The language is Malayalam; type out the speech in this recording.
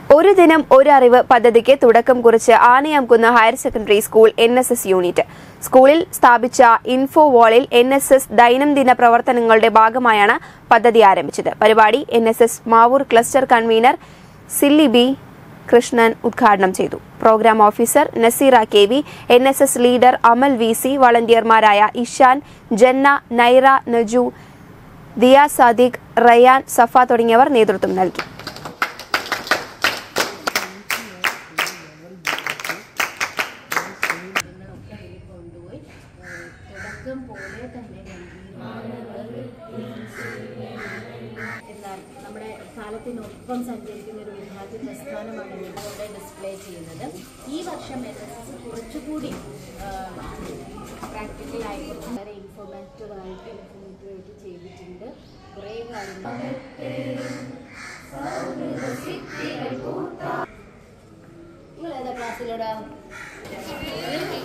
ഒരു ദിനം ഒരു അറിവ് പദ്ധതിക്ക് തുടക്കം കുറിച്ച് Anayamkunnu higher secondary school N S S unit സ്കൂളിൽ സ്ഥാപിച്ച ഇൻഫോ വാളിൽ എൻ എസ് എസ് ദൈനംദിന പ്രവർത്തനങ്ങളുടെ ഭാഗമായാണ് പദ്ധതി ആരംഭിച്ചത് പരിപാടി N S S Mavoor cluster convener Silly B Krishnan ഉദ്ഘാടനം ചെയ്തു programme officer Naseera K V N S S leader Amal V C വളണ്ടിയർമാരായ ഇഷാൻ ജന്ന നൈറ നജു ദിയ സാദിഖ് റയാൻ സഫ തുടങ്ങിയവർ നേതൃത്വം നൽകി ഒക്കെ അതിൽ കൊണ്ടുപോയി ഏഹ്, തുടക്കം പോലെ തന്നെ എന്നാൽ നമ്മുടെ കാലത്തിനൊപ്പം സഞ്ചരിക്കുന്ന ഒരു വിദ്യാർത്ഥി പ്രസ്ഥാനമാണ് ഇവിടെ ഡിസ്പ്ലേ ചെയ്യുന്നത് ഈ വർഷം എൻ എസ് എസ് കുറച്ചുകൂടി പ്രാക്ടിക്കലായി കുറച്ച് വളരെ ഇൻഫോർമാറ്റീവ് ആയിട്ട് ഇൻഫോർമേറ്റീവ് ആയിട്ട് ചെയ്തിട്ടുണ്ട് കുറേ കാര്യങ്ങൾ നിങ്ങൾ ഏതാ ക്ലാസ്സിലോടാ